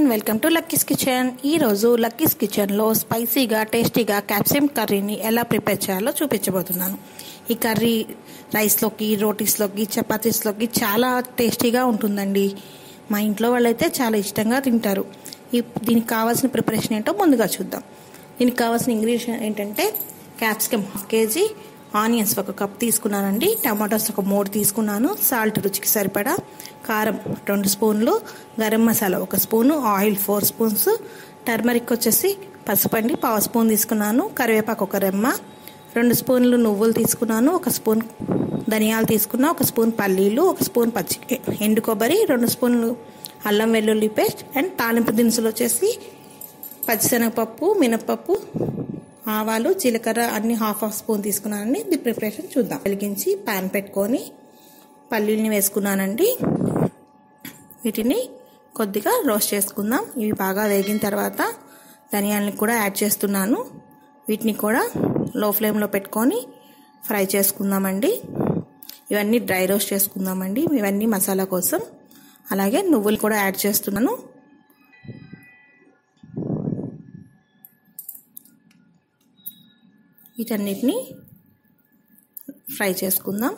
welcome to lucky's kitchen ఈరోజు lucky's కిచెన్లో స్పైసీగా టేస్టీగా క్యాప్సిమ్ కర్రీని ఎలా ప్రిపేర్ చేయాలో చూపించబోతున్నాను ఈ కర్రీ రైస్లోకి రోటీస్లోకి చపాతీస్లోకి చాలా టేస్టీగా ఉంటుందండి మా ఇంట్లో వాళ్ళైతే చాలా ఇష్టంగా తింటారు ఈ దీనికి కావాల్సిన ప్రిపరేషన్ ఏంటో ముందుగా చూద్దాం దీనికి కావాల్సిన ఇంగ్రీడియంట్ ఏంటంటే క్యాప్సికమ్ హాఫ్ కేజీ ఆనియన్స్ ఒక కప్ తీసుకున్నానండి టమాటోస్ ఒక మూడు తీసుకున్నాను సాల్ట్ రుచికి సరిపడా కారం రెండు స్పూన్లు గరం మసాలా ఒక spoon oil four spoons turmeric వచ్చేసి పసుపు అండి పావు స్పూన్ తీసుకున్నాను కరివేపాకు ఒక రెమ్మ రెండు స్పూన్లు నువ్వులు తీసుకున్నాను ఒక స్పూన్ ధనియాలు తీసుకున్నా ఒక స్పూన్ పల్లీలు ఒక స్పూన్ పచ్చి ఎండు కొబ్బరి రెండు స్పూన్లు అల్లం వెల్లుల్లి పేస్ట్ అండ్ తాలింపు దినుసులు వచ్చేసి పచ్చిశనగపప్పు మినపప్పు ఆవాలు జీలకర్ర అన్ని హాఫ్ హాఫ్ స్పూన్ తీసుకున్నానండి ఇది ప్రిపరేషన్ చూద్దాం వెలిగించి పాన్ పెట్టుకొని పల్లీలని వేసుకున్నానండి వీటిని కొద్దిగా రోస్ట్ చేసుకుందాం ఇవి బాగా వేగిన తర్వాత ధనియాలని కూడా యాడ్ చేస్తున్నాను వీటిని కూడా లో ఫ్లేమ్లో పెట్టుకొని ఫ్రై చేసుకుందామండి ఇవన్నీ డ్రై రోస్ట్ చేసుకుందామండి ఇవన్నీ మసాలా కోసం అలాగే నువ్వులు కూడా యాడ్ చేస్తున్నాను వీటన్నిటిని ఫ్రై చేసుకుందాం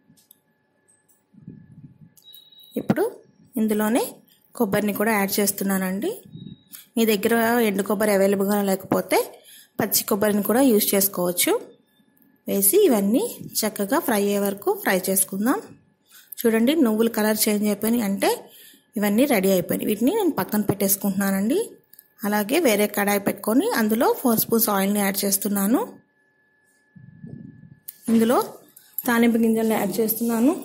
ఇప్పుడు ఇందులోనే కొబ్బరిని కూడా యాడ్ చేస్తున్నానండి మీ దగ్గర ఎండు కొబ్బరి అవైలబుల్గా లేకపోతే పచ్చి కొబ్బరిని కూడా యూజ్ చేసుకోవచ్చు వేసి ఇవన్నీ చక్కగా ఫ్రై అయ్యే వరకు ఫ్రై చేసుకుందాం చూడండి నువ్వులు కలర్ చేంజ్ అయిపోయినాయి అంటే ఇవన్నీ రెడీ అయిపోయినాయి వీటిని నేను పక్కన పెట్టేసుకుంటున్నానండి అలాగే వేరే కడాయి పెట్టుకొని అందులో ఫోర్ స్పూన్స్ ఆయిల్ని యాడ్ చేస్తున్నాను ఇందులో తాలింపు గింజలను యాడ్ చేస్తున్నాను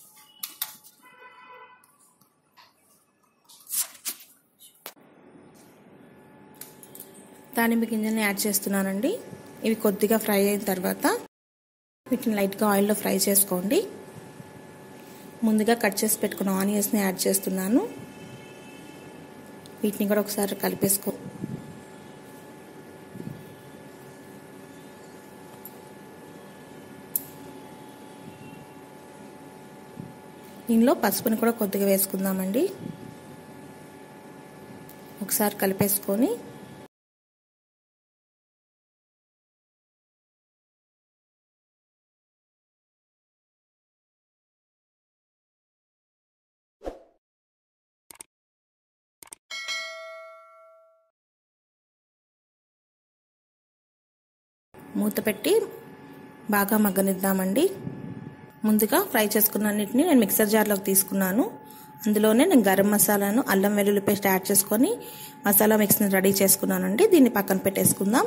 తాలింపు గింజల్ని యాడ్ చేస్తున్నానండి ఇవి కొద్దిగా ఫ్రై అయిన తర్వాత వీటిని లైట్గా ఆయిల్లో ఫ్రై చేసుకోండి ముందుగా కట్ చేసి పెట్టుకున్న ఆనియన్స్ని యాడ్ చేస్తున్నాను వీటిని కూడా ఒకసారి కలిపేసుకో దీనిలో పసుపుని కూడా కొద్దిగా వేసుకుందామండి ఒకసారి కలిపేసుకొని మూత పెట్టి బాగా మగ్గనిద్దామండి ముందుగా ఫ్రై చేసుకున్న అన్నిటిని నేను మిక్సర్ జార్లోకి తీసుకున్నాను అందులోనే నేను గరం మసాలాను అల్లం వెల్లుల్లి పేస్ట్ యాడ్ చేసుకొని మసాలా మిక్స్ని రెడీ చేసుకున్నానండి దీన్ని పక్కన పెట్టేసుకుందాం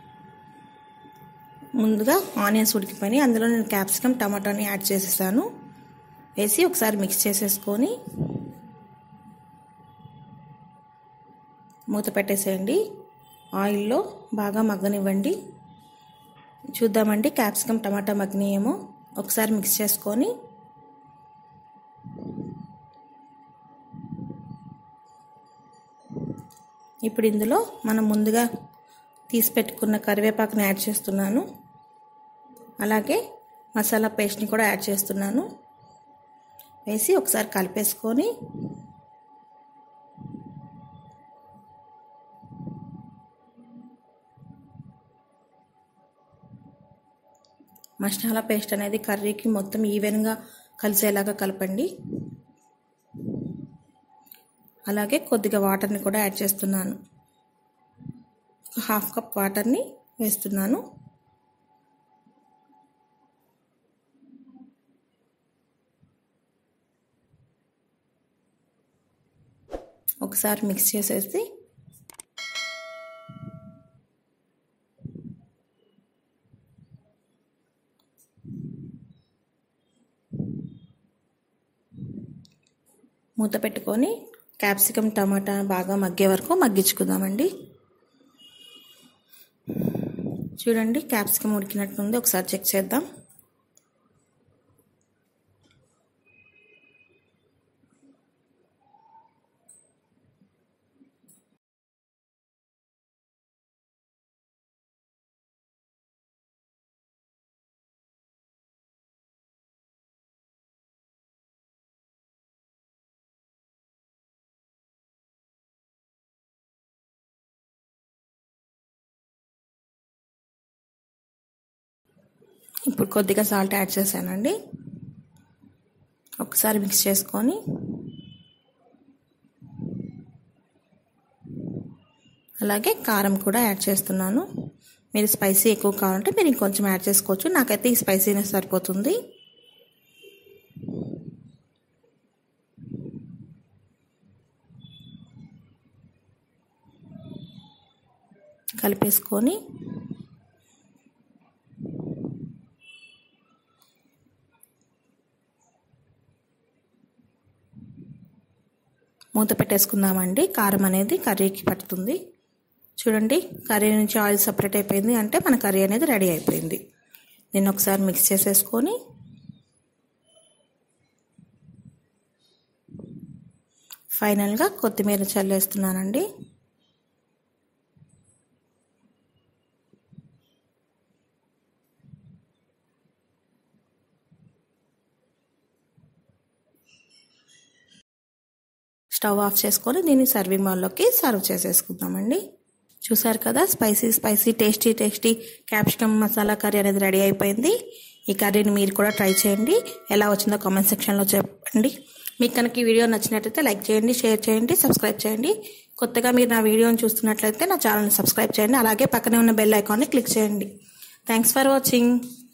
ముందుగా ఆనియన్స్ ఉడికిపోయి అందులో నేను క్యాప్సికమ్ టమాటాని యాడ్ చేసేసాను వేసి ఒకసారి మిక్స్ చేసేసుకొని మూత పెట్టేసేయండి ఆయిల్లో బాగా మగ్గనివ్వండి చూద్దామండి క్యాప్సికమ్ టమాటా మగ్నియేమో ఒకసారి మిక్స్ చేసుకొని ఇప్పుడు ఇందులో మనం ముందుగా తీసి పెట్టుకున్న కరివేపాకుని యాడ్ చేస్తున్నాను అలాగే మసాలా పేస్ట్ని కూడా యాడ్ చేస్తున్నాను వేసి ఒకసారి కలిపేసుకొని మసాలా పేస్ట్ అనేది కర్రీకి మొత్తం ఈవెన్గా కలిసేలాగా కలపండి అలాగే కొద్దిగా వాటర్ని కూడా యాడ్ చేస్తున్నాను హాఫ్ కప్ వాటర్ని వేస్తున్నాను ఒకసారి మిక్స్ చేసేసి మూత పెట్టుకొని క్యాప్సికమ్ టమాటా బాగా మగ్గే వరకు మగ్గించుకుందామండి చూడండి క్యాప్సికమ్ ఉడికినట్టుంది ఒకసారి చెక్ చేద్దాం ఇప్పుడు కొద్దిగా సాల్ట్ యాడ్ చేశానండి ఒకసారి మిక్స్ చేసుకొని అలాగే కారం కూడా యాడ్ చేస్తున్నాను మీరు స్పైసీ ఎక్కువ కావాలంటే మీరు ఇంకొంచెం యాడ్ చేసుకోవచ్చు నాకైతే ఈ స్పైసీనెస్ సరిపోతుంది కలిపేసుకొని మూత పెట్టేసుకుందామండి కారం అనేది కర్రీకి పడుతుంది చూడండి కర్రీ నుంచి ఆయిల్ సపరేట్ అయిపోయింది అంటే మన కర్రీ అనేది రెడీ అయిపోయింది దీన్ని ఒకసారి మిక్స్ చేసేసుకొని ఫైనల్గా కొత్తిమీర చల్లేస్తున్నానండి స్టవ్ ఆఫ్ చేసుకొని దీన్ని సర్వింగ్ బౌల్లోకి సర్వ్ చేసేసుకుందామండి చూసారు కదా spicy spicy tasty tasty capsicum masala curry అనేది రెడీ అయిపోయింది ఈ కర్రీని మీరు కూడా ట్రై చేయండి ఎలా వచ్చిందో కామెంట్ సెక్షన్లో చెప్పండి మీకు కనుక ఈ వీడియో నచ్చినట్లయితే లైక్ చేయండి షేర్ చేయండి సబ్స్క్రైబ్ చేయండి కొత్తగా మీరు నా వీడియోని చూస్తున్నట్లయితే నా ఛానల్ని సబ్స్క్రైబ్ చేయండి అలాగే పక్కనే ఉన్న బెల్ ఐకాన్ని క్లిక్ చేయండి థ్యాంక్స్ ఫర్ వాచింగ్